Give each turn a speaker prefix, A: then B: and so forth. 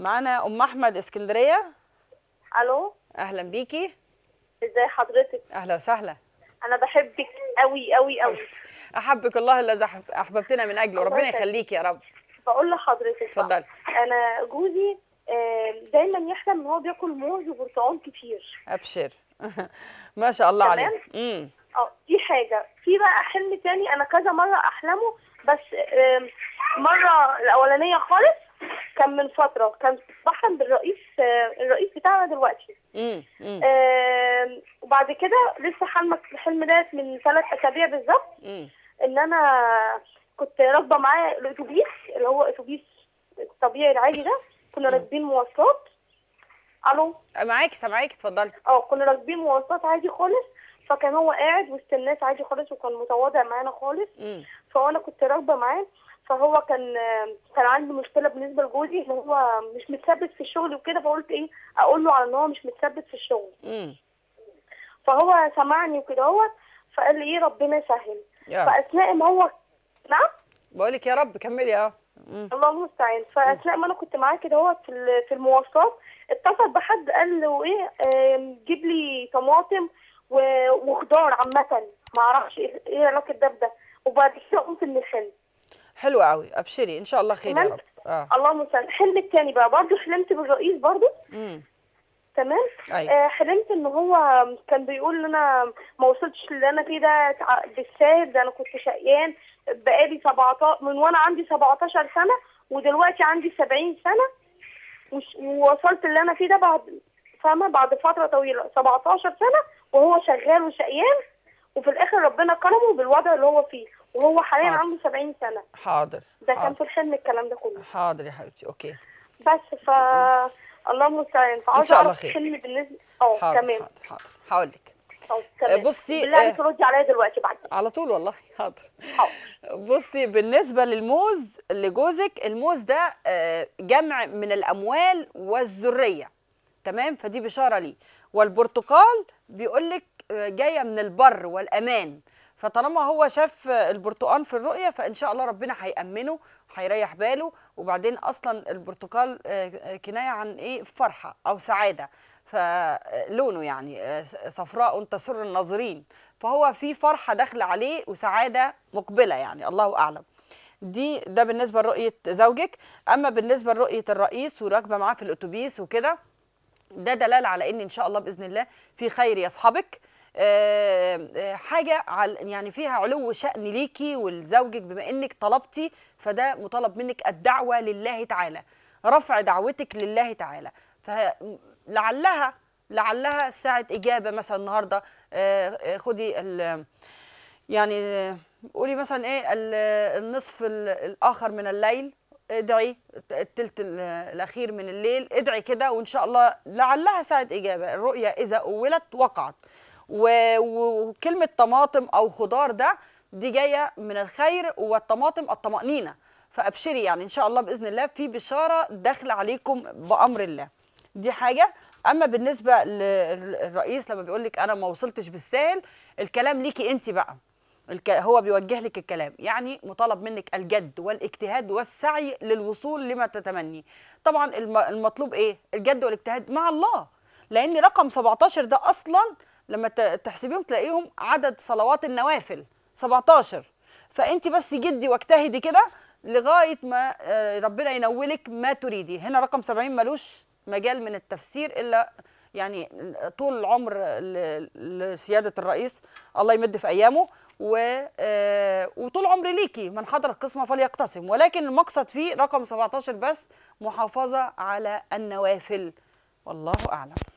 A: معانا ام احمد اسكندريه
B: الو
A: اهلا بيكي
B: ازاي حضرتك
A: اهلا وسهلا
B: انا بحبك قوي قوي قوي
A: احبك الله الذي أحب- احببتنا من اجله ربنا
B: الله يخليك.
A: يخليك يا رب
B: بقول لحضرتك بقى،
A: اتفضلي.
B: انا جوزي آه، دايما يحلم ان هو بياكل موز وبرتقال كتير
A: ابشر ما شاء الله
B: تمام.
A: عليك امم
B: اه دي حاجه في بقى حلم تاني انا كذا مره احلمه بس آم، مره الاولانيه خالص كان من فتره كان بحلم بالرئيس آه، الرئيس بتاعنا دلوقتي
A: امم امم
B: آم، وبعد كده لسه حلمك الحلم ده من ثلاث اسابيع بالظبط
A: امم
B: ان انا كنت راكبه معاه الاتوبيس اللي هو اتوبيس الطبيعي العادي ده كنا راكبين مواصلات الو
A: معاكي سامعاكي اتفضلي
B: اه كنا راكبين مواصلات عادي خالص فكان هو قاعد وسط الناس عادي خالص وكان متواضع معانا خالص
A: امم
B: فانا كنت راكبه معاه فهو كان كان عنده مشكله بالنسبه لجوزي ان هو مش متثبت في الشغل وكده فقلت ايه اقول له على ان هو مش متثبت في الشغل
A: امم
B: فهو سمعني وكده هو فقال لي ايه ربنا يسهل
A: يا رب.
B: فاثناء ما هو نعم
A: بقول لك يا رب كملي اه امم
B: الله المستعان فاثناء ما انا كنت معاه كده هو في ال- في المواصلات اتصل بحد قال له ايه آم، جيب لي طماطم و- وخضار عامه ما اعرفش ايه إيه علاقه ده بده وبعد كده قمت من الحلم
A: حلو قوي ابشري ان شاء الله خير يا
B: تمام؟
A: رب اه
B: الله المستعان الحلم التاني بقى برضه حلمت بالرئيس برضه
A: امم
B: تمام
A: أيوة.
B: آه حلمت ان هو كان بيقول ان انا ما وصلتش اللي انا فيه ده تع- بالساهل ده انا كنت شقيان بقالي 17 من وانا عندي 17 سنه ودلوقتي عندي 70 سنه وش- ووصلت اللي انا فيه ده بعد فاهمه بعد فتره طويله 17 سنه وهو شغال وشقيان وفي الاخر ربنا كرمه بالوضع اللي هو فيه وهو حاليا
A: حاضر.
B: عنده 70 سنه
A: حاضر
B: ده كان في
A: حاضر
B: الحلم الكلام ده كله
A: حاضر يا حبيبتي اوكي
B: بس ف الله المستعان فعاوزه
A: شاء الله
B: اعرف
A: خير.
B: الحلم بالنسبه اه
A: حاضر
B: تمام
A: حاضر حاضر هقول لك
B: أو تمام.
A: بصي،
B: بالله عليك
A: آه،
B: تردي عليا دلوقتي بعد
A: على طول والله حاضر
B: حاضر.
A: بصي بالنسبة للموز لجوزك الموز ده آه، جمع من الأموال والذرية تمام فدي بشارة ليه والبرتقال بيقولك آه، جاية من البر والأمان فطالما هو شاف آه، البرتقال في الرؤية فإن شاء الله ربنا هيأمنه هيريح باله وبعدين أصلا البرتقال آه، آه، كناية عن إيه فرحة أو سعادة فلونه يعني آه، صفراء تسر الناظرين فهو في فرحة داخلة عليه وسعادة مقبلة يعني الله أعلم دي ده بالنسبة لرؤية زوجك أما بالنسبة لرؤية الرئيس وراكبة معاه في الأتوبيس وكده ده دلالة على ان ان شاء الله باذن الله في خير يصحبك آه، آه، حاجه عل- يعني فيها علو شأن ليكي ولزوجك بما انك طلبتي فده مطالب منك الدعوه لله تعالى رفع دعوتك لله تعالى فلعلها لعلها ساعه اجابه مثلا النهارده آه، آه، خدي ال- يعني آه، قولي مثلا ايه ال- النصف ال- الاخر من الليل ادعي التلت ال- الاخير من الليل ادعي كده وان شاء الله لعلها ساعه اجابه الرؤيا اذا اولت وقعت و- وكلمه طماطم او خضار ده دي جايه من الخير والطماطم الطمانينه فابشري يعني ان شاء الله باذن الله في بشاره داخله عليكم بامر الله دي حاجه اما بالنسبه للرئيس لما بيقول لك انا ما وصلتش بالساهل الكلام ليكي انت بقى الك... هو بيوجه لك الكلام يعني مطالب منك الجد والاجتهاد والسعي للوصول لما تتمني طبعا الم... المطلوب ايه الجد والاجتهاد مع الله لان رقم 17 ده اصلا لما ت... تحسبيهم تلاقيهم عدد صلوات النوافل 17 فانت بس جدي واجتهدي كده لغايه ما آه، ربنا ينولك ما تريدي هنا رقم 70 ملوش مجال من التفسير الا يعني طول العمر ل- لسياده الرئيس الله يمد في ايامه و آه، وطول عمر ليكي من حضر القسمه فليقتسم ولكن المقصد فيه رقم 17 بس محافظه على النوافل والله اعلم